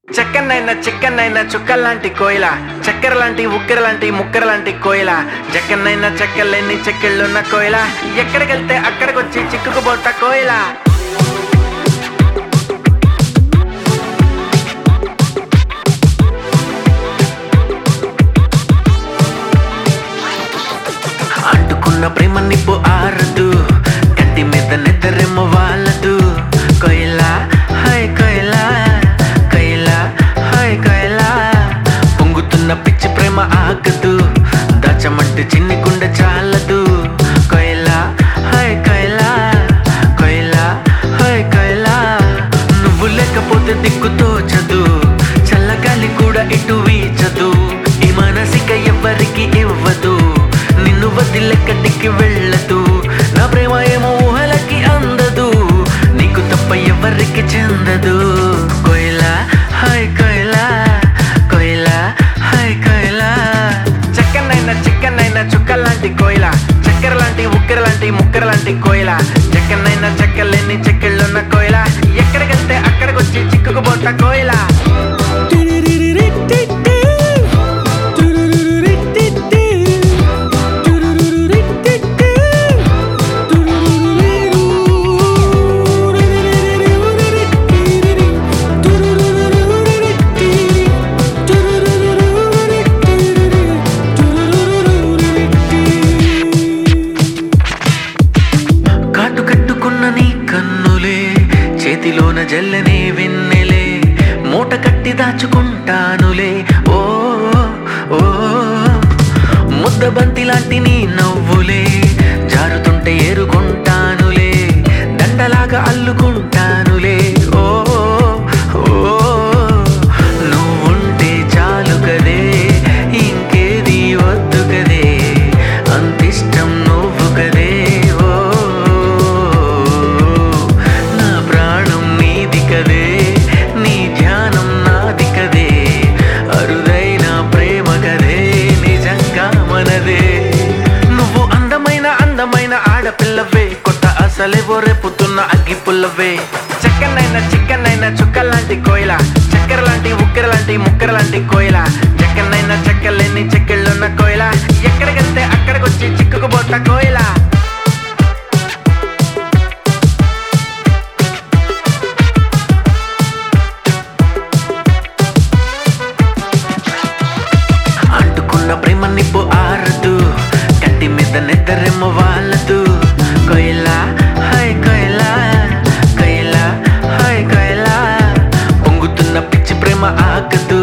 చెక్కనైనా చిక్కనైనా చుక్కల్లాంటి కోయిల చక్కెర లాంటి ఉక్కెర లాంటి ముక్కెర లాంటి కోయిల జక్కనైనా చెక్కలేని చెక్కిళ్ళున్న కోయిల ఎక్కడికెళ్తే అక్కడికొచ్చి చిక్కుకుపోత కోయిల అంటుకున్న ప్రేమ నిప్పు ఆరదు కంటి మీద నిద్రెమ్మ వాళ్ళదు కొయిలా హాయ్ కొయిలా కొయిలా హాయ్ కొయిలా పొంగుతున్న పిచ్చి ప్రేమ ఆగదు దాచమంటే చిన్ని గుండె చాలదు కొయిలా హాయ్ కొయిలా కొయిలా హాయ్ కొయిలా నువ్వు లేకపోతే దిక్కు తోచదు చల్లగాలి కూడా ఇటు వీచదు ఈ మనసిక ఎవ్వరికి ఇవ్వదు నిన్ను వదిలెక్కడికి వెళ్ళదు నా ప్రేమ ఏమో ఊహలకి అందదు నీకు తప్ప ఎవరికి చెందదు కోయిలా హాయ్ కోయిలా కోయిలా హాయ్ కోయిలా చక్కనైనా చిక్కనైనా చుక్కలాంటి కోయిల చక్కెర లాంటి ఉక్కెర లాంటి ముక్కెర లాంటి కోయిల చెక్కనైనా చెక్కలేని చెక్కిళ్ళున్న కోయిల ఎక్కడికెళ్తే అక్కడికొచ్చి చిక్కుకుపోత కోయిల కాటు కట్టుకున్న నీ కన్నులే చేతిలోన జల్లనే వెన్నెలే మూట కట్టి దాచుకుంటానులే ఓ ఓ ముద్ద బంతి లాంటి నీ నవ్వులే జారుతుంటే ఏరుకుంటానులే దండలాగా అల్లుకుంటానులే ఓ ఓ నువ్వుంటే చాలు కదే ఇంకేది వద్దు కదే అంతిష్టం నువ్వు కదే ఓ నా ప్రాణం నీది కదే నీ ధ్యానం నాది కదే అరుదైన ప్రేమ కదే నిజంగా మనదే నువ్వు అందమైన అందమైన ఆడపిల్లవే కొత్త అసలేవో రేపుతున్న అగ్గి పుల్లవే చక్కనైన చిక్కనైన చుక్కలాంటి కోయిల చక్కెర లాంటి ఉక్కెర లాంటి ముక్కెర లాంటి కోయిల చక్కనైన చెక్కలేని చెక్కిళ్ళున్న కోయిల ఎక్కడికెళ్తే అక్కడికొచ్చి చిక్కుకుపోత కోయిల అంటుకున్న ప్రేమ నిప్పు ఆరదు కంటి మీద నిద్రెమ్మ వాళ్ళదు కొయిలా హాయ్ కొయిలా కొయిలా హాయ్ కొయిలా పొంగుతున్న పిచ్చి ప్రేమ ఆగదు